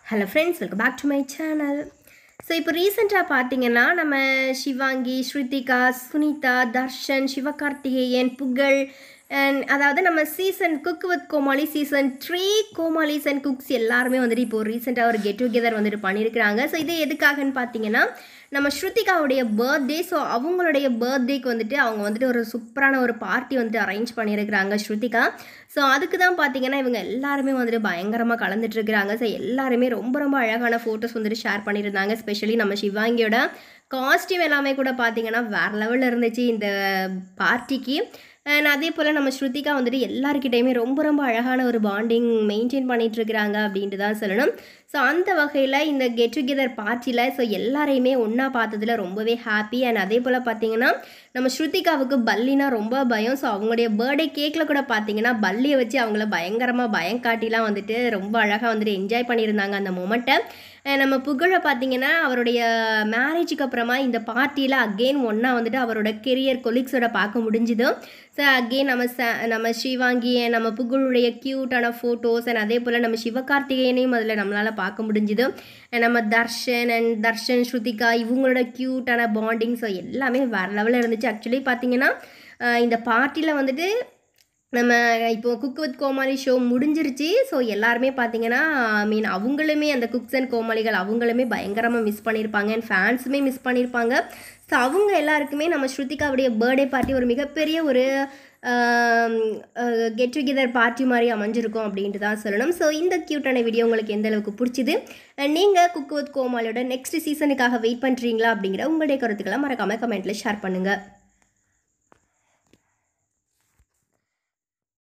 hello friends welcome back to my channel so இப்போ ரீசெண்டாக பார்த்தீங்கன்னா நம்ம சிவாங்கி ஸ்ருதிகா சுனிதா தர்ஷன் சிவகார்த்திகேயன் புகழ் அண்ட் அதாவது நம்ம season cook with Comali season three கோமாளிஸ் அண்ட் குக்ஸ் எல்லாருமே வந்துட்டு இப்போ ரீசெண்டாக ஒரு கெட் டுகெதர் வந்துட்டு பண்ணியிருக்கிறாங்க ஸோ இது எதுக்காகன்னு பார்த்தீங்கன்னா நம்ம ஸ்ருதிகாவுடைய பர்த்டே ஸோ அவங்களுடைய பர்த்டேக்கு வந்துட்டு அவங்க வந்துட்டு ஒரு சூப்பரான ஒரு பார்ட்டி வந்துட்டு அரேஞ்ச் பண்ணியிருக்கிறாங்க ஸ்ருதிகா ஸோ அதுக்கு தான் பார்த்தீங்கன்னா இவங்க எல்லாருமே வந்துட்டு பயங்கரமாக கலந்துட்டு இருக்கிறாங்க ஸோ எல்லாருமே ரொம்ப ரொம்ப அழகான ஃபோட்டோஸ் வந்துட்டு ஷேர் பண்ணியிருந்தாங்க ஸ்பெஷலி நம்ம சிவாங்கியோட காஸ்டியூம் எல்லாமே கூட பார்த்தீங்கன்னா வேறு லெவலில் இருந்துச்சு இந்த பார்ட்டிக்கு அண்ட் அதே போல் நம்ம ஸ்ருதிகா வந்துட்டு எல்லாருக்கிட்டையுமே ரொம்ப ரொம்ப அழகான ஒரு பாண்டிங் மெயின்டைன் பண்ணிட்டு இருக்கிறாங்க அப்படின்ட்டு தான் சொல்லணும் ஸோ அந்த வகையில் இந்த கெட் டுகெதர் பார்ட்டியில் ஸோ எல்லாரையுமே ஒன்றா பார்த்ததுல ரொம்பவே ஹாப்பி அண்ட் அதே போல் பார்த்தீங்கன்னா நம்ம ஸ்ருதிகாவுக்கு பல்லினா ரொம்ப பயம் ஸோ அவங்களுடைய பர்த்டே கேக்கில் கூட பார்த்தீங்கன்னா பல்லியை வச்சு அவங்கள பயங்கரமாக பயம் காட்டிலாம் வந்துட்டு ரொம்ப அழகாக வந்துட்டு என்ஜாய் பண்ணியிருந்தாங்க அந்த மொமெண்ட்டை நம்ம புகழை பார்த்தீங்கன்னா அவருடைய மேரேஜுக்கு அப்புறமா இந்த பார்ட்டியில் அகெயின் ஒன்றா வந்துட்டு அவரோட கெரியர் கொலீக்ஸோட பார்க்க முடிஞ்சுது ஸோ அகெயின் நம்ம ச நம்ம சிவாங்கி நம்ம புகழுடைய க்யூட்டான ஃபோட்டோஸ் அண்ட் அதே போல் நம்ம சிவகார்த்திகேயனையும் அதில் நம்மளால் பார்க்க முடிஞ்சுது நம்ம தர்ஷன் அண்ட் தர்ஷன் ஸ்ருதிகா இவங்களோட க்யூட்டான பாண்டிங் ஸோ எல்லாமே வேறு லெவலில் இருந்துச்சு ஆக்சுவலி பார்த்தீங்கன்னா இந்த பார்ட்டியில் வந்துட்டு நம்ம இப்போ குக் வித் கோமாளி ஷோ முடிஞ்சிருச்சு ஸோ எல்லாருமே பார்த்தீங்கன்னா ஐ மீன் அவங்களுமே அந்த குக்ஸ் அண்ட் கோமாளிகள் அவங்களுமே பயங்கரமாக மிஸ் பண்ணியிருப்பாங்க அண்ட் ஃபேன்ஸுமே மிஸ் பண்ணியிருப்பாங்க ஸோ அவங்க எல்லாருக்குமே நம்ம ஸ்ருதிகாவுடைய பர்த்டே பார்ட்டி ஒரு மிகப்பெரிய ஒரு கெட் டுகெதர் பார்ட்டி மாதிரி அமைஞ்சிருக்கும் அப்படின்ட்டு தான் சொல்லணும் ஸோ இந்த க்யூட்டான வீடியோ உங்களுக்கு எந்த அளவுக்கு பிடிச்சிது நீங்கள் குக் வித் கோமாளியோட நெக்ஸ்ட் சீசனுக்காக வெயிட் பண்ணுறீங்களா அப்படிங்கிற உங்களுடைய கருத்துக்களை மறக்காமல் கமெண்ட்டில் ஷேர் பண்ணுங்கள்